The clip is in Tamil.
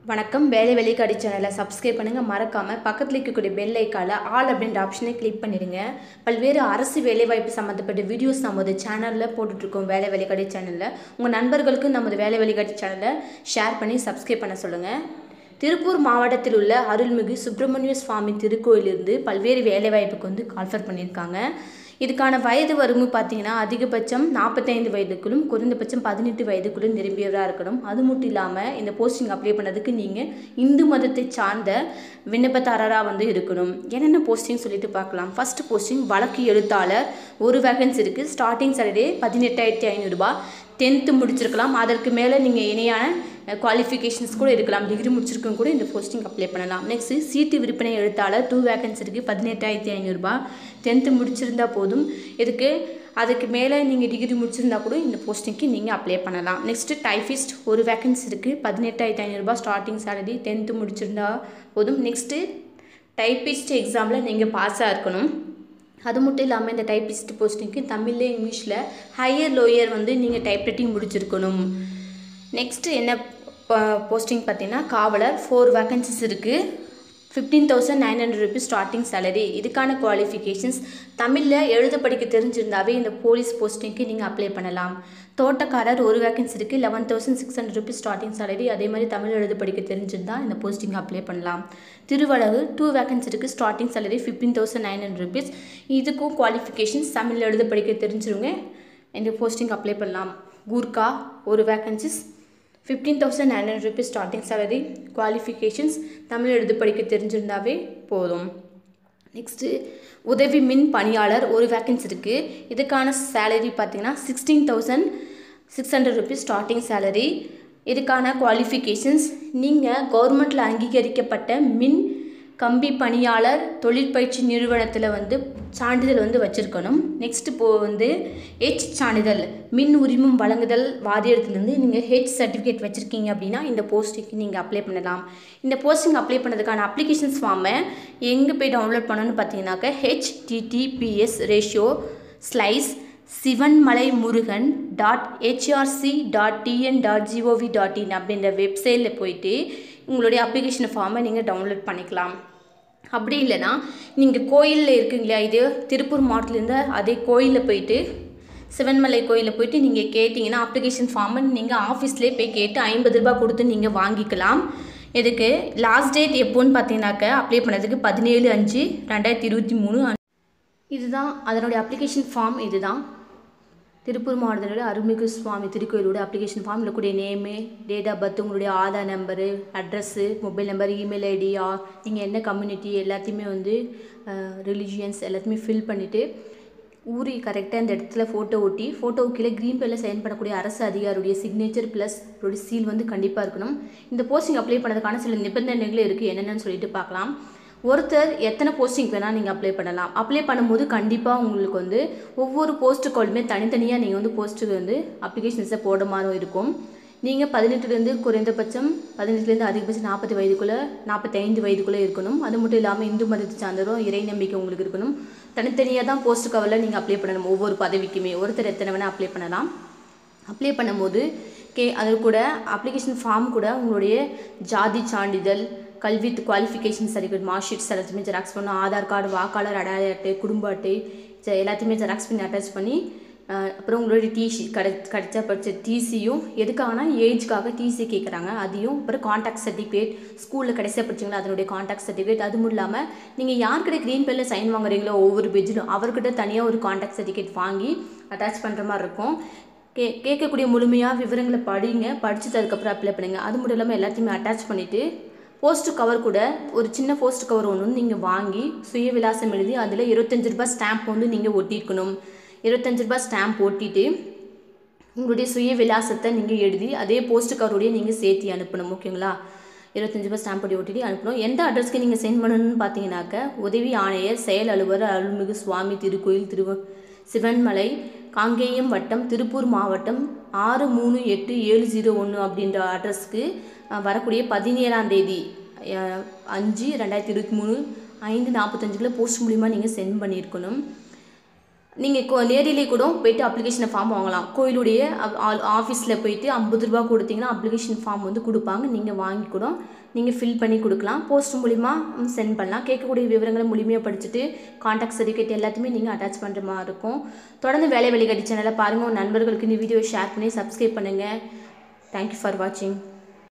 வணக்கம் வேலை வெளிக்காடி சேனலை சப்ஸ்கிரைப் பண்ணுங்கள் மறக்காமல் பக்கத்தில் இருக்கக்கூடிய பெல் ஐக்கால ஆல் அப்படின்ற ஆப்ஷனை கிளிக் பண்ணிடுங்க பல்வேறு அரசு வேலைவாய்ப்பு சம்மந்தப்பட்ட வீடியோஸ் நமது சேனலில் போட்டுட்ருக்கோம் வேலை வெளிக்காடி சேனலில் உங்கள் நண்பர்களுக்கு நமது வேலை வெளிக்காடி சேனலை ஷேர் பண்ணி சப்ஸ்கிரைப் பண்ண சொல்லுங்கள் திருப்பூர் மாவட்டத்தில் உள்ள அருள்மிகு சுப்பிரமணிய சுவாமி திருக்கோயிலிருந்து பல்வேறு வேலைவாய்ப்புக்கு வந்து கால்ஃபர் பண்ணியிருக்காங்க இதுக்கான வயது வரம்பு பார்த்தீங்கன்னா அதிகபட்சம் நாற்பத்தைந்து வயதுக்குள்ளும் குறைந்தபட்சம் பதினெட்டு வயதுக்குள்ளும் நிரம்பியவராக இருக்கணும் அது மட்டும் இல்லாமல் இந்த போஸ்டிங் அப்ளை பண்ணதுக்கு நீங்கள் இந்து மதத்தை சார்ந்த விண்ணப்பதாரராக வந்து இருக்கணும் என்னென்ன போஸ்டிங் சொல்லிட்டு பார்க்கலாம் ஃபர்ஸ்ட் போஸ்டிங் வழக்கு எழுத்தாளர் ஒரு வேகன்ஸ் இருக்குது ஸ்டார்டிங் சேலரி பதினெட்டாயிரத்தி ஐநூறுரூபா டென்த்து முடிச்சிருக்கலாம் அதற்கு மேலே நீங்கள் இணையான குவாலிஃபிகேஷன்ஸ் கூட இருக்கலாம் டிகிரி முடிச்சிருக்கவங்க கூட இந்த போஸ்டிங் அப்ளை பண்ணலாம் நெக்ஸ்ட்டு சீட்டு விற்பனை எழுத்தாளர் டூ வேகன்ஸ் இருக்குது பதினெட்டாயிரத்தி ஐநூறுரூபா டென்த்து முடிச்சிருந்தா போதும் இதுக்கு அதுக்கு மேலே நீங்கள் டிகிரி முடிச்சிருந்தா கூட இந்த போஸ்டிங்க்கு நீங்கள் அப்ளை பண்ணலாம் நெக்ஸ்ட்டு டைஃபிஸ்ட் ஒரு வேகன்ஸ் இருக்குது பதினெட்டாயிரத்தி ஐநூறுரூபா ஸ்டார்டிங் சேலரி டென்த்து முடிச்சிருந்தா போதும் நெக்ஸ்ட்டு டைப்பிஸ்ட் எக்ஸாமில் நீங்கள் பாஸாக இருக்கணும் அது மட்டும் இல்லாமல் இந்த டைப்பிஸ்ட் போஸ்டிங்க்கு தமிழில் இங்கிலீஷில் ஹையர் லோயர் வந்து நீங்கள் டைப்ரைட்டிங் முடிச்சிருக்கணும் நெக்ஸ்ட்டு என்ன போஸ்டிங் பார்த்தீங்கன்னா காவலர் ஃபோர் வேக்கன்சிஸ் இருக்குது fifteen thousand nine hundred rupees starting salary இதுக்கான குவாலிஃபிகேஷன்ஸ் தமிழில் எழுத படிக்க தெரிஞ்சிருந்தாவே இந்த போலீஸ் போஸ்டிங்க்கு நீங்கள் அப்ளை பண்ணலாம் தோட்டக்காரர் ஒரு வேக்கன்சி இருக்குது eleven thousand six hundred rupees starting salary அதே மாதிரி தமிழ் எழுத படிக்க தெரிஞ்சிருந்தா இந்த போஸ்டிங் அப்ளை பண்ணலாம் திருவழகு டூ வேக்கன்சி இருக்குது starting salary fifteen thousand nine hundred rupees இதுக்கும் குவாலிஃபிகேஷன்ஸ் தமிழ் எழுத படிக்க தெரிஞ்சிருங்க இந்த போஸ்டிங் அப்ளை பண்ணலாம் கூர்க்கா ஒரு vacancies fifteen thousand nine hundred rupees starting salary qualifications Tamil எழுத படிக்க தெரிஞ்சிருந்தாவே போதும் நெக்ஸ்ட்டு உதவி மின் பணியாளர் ஒரு வேக்கன்சி இருக்குது இதுக்கான சேலரி பார்த்தீங்கன்னா sixteen thousand six hundred rupees starting salary இதுக்கான குவாலிஃபிகேஷன்ஸ் நீங்கள் கவர்மெண்ட்டில் அங்கீகரிக்கப்பட்ட மின் கம்பி பணியாளர் தொழிற்பயிற்சி நிறுவனத்தில் வந்து சான்றிதழ் வந்து வச்சுருக்கணும் நெக்ஸ்ட் இப்போ வந்து ஹெச் சான்றிதழ் மின் உரிமம் வழங்குதல் வாரியத்திலேருந்து நீங்கள் ஹெச் சர்டிஃபிகேட் வச்சுருக்கீங்க அப்படின்னா இந்த போஸ்டிங்க்கு நீங்கள் அப்ளை பண்ணலாம் இந்த போஸ்டிங் அப்ளை பண்ணதுக்கான அப்ளிகேஷன்ஸ் ஃபார்மை எங்கே போய் டவுன்லோட் பண்ணணும்னு பார்த்தீங்கன்னாக்க HTTPS ratio slice Sivanmalai Murugan dot HRC dot TN dot GOV dot in அப்படின்ற வெப்சைட்டில் போயிட்டு உங்களுடைய அப்ளிகேஷன் ஃபார்மை நீங்கள் டவுன்லோட் பண்ணிக்கலாம் அப்படி இல்லைன்னா நீங்கள் கோயிலில் இருக்கீங்களா இது திருப்பூர் மாவட்டத்துலேருந்து அதே கோயிலில் போயிட்டு சிவன்மலை கோயிலில் போயிட்டு நீங்கள் கேட்டிங்கன்னா அப்ளிகேஷன் ஃபார்மை நீங்கள் ஆஃபீஸ்லேயே போய் கேட்டு ஐம்பது ரூபா கொடுத்து நீங்கள் வாங்கிக்கலாம் இதுக்கு லாஸ்ட் டேட் எப்போன்னு பார்த்தீங்கன்னாக்க அப்ளை பண்ணதுக்கு பதினேழு அஞ்சு ரெண்டாயிரத்தி இருபத்தி மூணு இதுதான் அதனுடைய அப்ளிகேஷன் ஃபார்ம் இதுதான் திருப்பூர் மாவட்டத்தோட அருள்மிகு சுவாமி திருக்கோயிலோட அப்ளிகேஷன் ஃபார்ம் இருக்கக்கூடிய நேமு டேட் ஆஃப் பர்த் உங்களுடைய Aadhaar number address mobile number email ID நீங்கள் என்ன கம்யூனிட்டி எல்லாத்தையுமே வந்து ரிலிஜியன்ஸ் எல்லாத்தையுமே ஃபில் பண்ணிவிட்டு ஊரி கரெக்டாக இந்த இடத்துல ஃபோட்டோ ஒட்டி ஃபோட்டோ கீழே க்ரீன் பேரில் சைன் பண்ணக்கூடிய அரசு அதிகாரியுடைய சிக்னேச்சர் ப்ளஸ் அவருடைய சீல் வந்து கண்டிப்பாக இருக்கணும் இந்த போஸ்டிங் அப்ளை பண்ணதுக்கான சில நிபந்தனைகள் இருக்குது என்னென்னு சொல்லிட்டு பார்க்கலாம் ஒருத்தர் எத்தனை போஸ்டிங் வேணால் நீங்கள் அப்ளை பண்ணலாம் அப்ளை பண்ணும்போது கண்டிப்பாக உங்களுக்கு வந்து ஒவ்வொரு போஸ்ட்டு காலுமே தனித்தனியாக நீங்கள் வந்து போஸ்ட்டுக்கு வந்து அப்ளிகேஷன்ஸை போட மாதிரி இருக்கும் நீங்கள் பதினெட்டுலேருந்து குறைந்தபட்சம் பதினெட்டுலேருந்து அதிகபட்சம் நாற்பது வயதுக்குள்ளே நாற்பத்தைந்து வயதுக்குள்ளே இருக்கணும் அது மட்டும் இல்லாமல் இந்து மதத்தை சார்ந்தரும் இறை நம்பிக்கை உங்களுக்கு இருக்கணும் தனித்தனியாக தான் போஸ்ட் கவரில் நீங்கள் அப்ளை பண்ணணும் ஒவ்வொரு பதவிக்குமே ஒருத்தர் எத்தனை வேணால் அப்ளை பண்ணலாம் அப்ளை பண்ணும்போது கே அது கூட அப்ளிகேஷன் ஃபார்ம் கூட உங்களுடைய ஜாதி சான்றிதழ் கல்வி குவாலிஃபிகேஷன் சர்டிஃபிகேட் மார்க் ஷீட்ஸ் எல்லாத்தையுமே ஜெராக்ஸ் பண்ணணும் ஆதார் கார்டு வாக்காளர் அடையாள அட்டை குடும்ப அட்டை எல்லாத்தையுமே ஜெராக்ஸ் பண்ணி அட்டாச் பண்ணி அப்புறம் உங்களுடைய டிசி கிடை கிடைச்ச படித்த டிசியும் எதுக்காகனா ஏஜ்க்காக டிசி கேட்குறாங்க அதையும் அப்புறம் காண்டாக்ட் சர்டிஃபிகேட் ஸ்கூலில் கடைசியாக படிச்சிங்களா அதனுடைய காண்டாக்ட் சர்டிஃபிகேட் அது மட்டும் இல்லாமல் நீங்கள் யார்கிட்ட க்ரீன் பேரில் சைன் வாங்குறீங்களோ ஒவ்வொரு பேஜிலும் அவர்கிட்ட தனியாக ஒரு காண்டாக்ட் சர்டிஃபிகேட் வாங்கி அட்டாச் பண்ணுற மாதிரி இருக்கும் கே கேட்கக்கூடிய முழுமையாக விவரங்களை படிங்க படிச்சுட்டு அதுக்கப்புறம் அப்ளை பண்ணுங்கள் அது மட்டும் இல்லாமல் எல்லாத்தையுமே அட்டாச் பண்ணிவிட்டு போஸ்ட் கவர் கூட ஒரு சின்ன போஸ்ட் கவர் ஒன்று வந்து நீங்கள் வாங்கி சுய விலாசம் எழுதி அதில் இருபத்தஞ்சி ரூபாய் ஸ்டாம்ப் வந்து நீங்கள் ஒட்டியிருக்கணும் இருபத்தஞ்சி ரூபாய் ஸ்டாம்ப் ஒட்டிட்டு உங்களுடைய சுய விலாசத்தை நீங்கள் எழுதி அதே போஸ்ட் கவருடைய நீங்கள் சேர்த்தி அனுப்பணும் ஓகேங்களா இருபத்தஞ்சி ரூபாய் ஸ்டாம்ப் ஒட்டி ஒட்டிட்டு அனுப்பணும் எந்த அட்ரஸ்க்கு நீங்கள் சென்ட் பண்ணணும்னு பார்த்தீங்கன்னாக்க உதவி ஆணையர் செயல் அலுவலர் அருள்மிகு சுவாமி திருக்கோயில் திரு சிவன்மலை காங்கேயம் வட்டம் திருப்பூர் மாவட்டம் ஆறு மூணு எட்டு ஏழு ஜீரோ ஒன்று அப்படின்ற அட்ரஸ்க்கு வரக்கூடிய பதினேழாம் தேதி அஞ்சு ரெண்டாயிரத்தி இருபத்தி மூணு ஐந்து நாற்பத்தஞ்சுக்குள்ளே போஸ்ட் மூலிமா நீங்கள் சென்ட் பண்ணியிருக்கணும் நீங்கள் நேரிலே கூட போயிட்டு அப்ளிகேஷன் ஃபார்ம் வாங்கலாம் கோயிலுடைய ஆஃபீஸில் போயிட்டு ஐம்பது ரூபா கொடுத்தீங்கன்னா அப்ளிகேஷன் ஃபார்ம் வந்து கொடுப்பாங்க நீங்கள் வாங்கி கூட நீங்கள் ஃபில் பண்ணி கொடுக்கலாம் போஸ்ட் மூலிமா சென்ட் பண்ணலாம் கேட்கக்கூடிய விவரங்களை முழுமையாக படிச்சுட்டு காண்டாக்ட் சர்டிஃபிகேட் எல்லாத்தையுமே நீங்கள் அட்டாச் பண்ணுற மாதிரி இருக்கும் தொடர்ந்து வேலை வழிகாட்டி சேனலை பாருங்கள் உங்கள் நண்பர்களுக்கு இந்த வீடியோ ஷேர் பண்ணி சப்ஸ்கிரைப் பண்ணுங்கள் தேங்க்யூ ஃபார் வாட்சிங்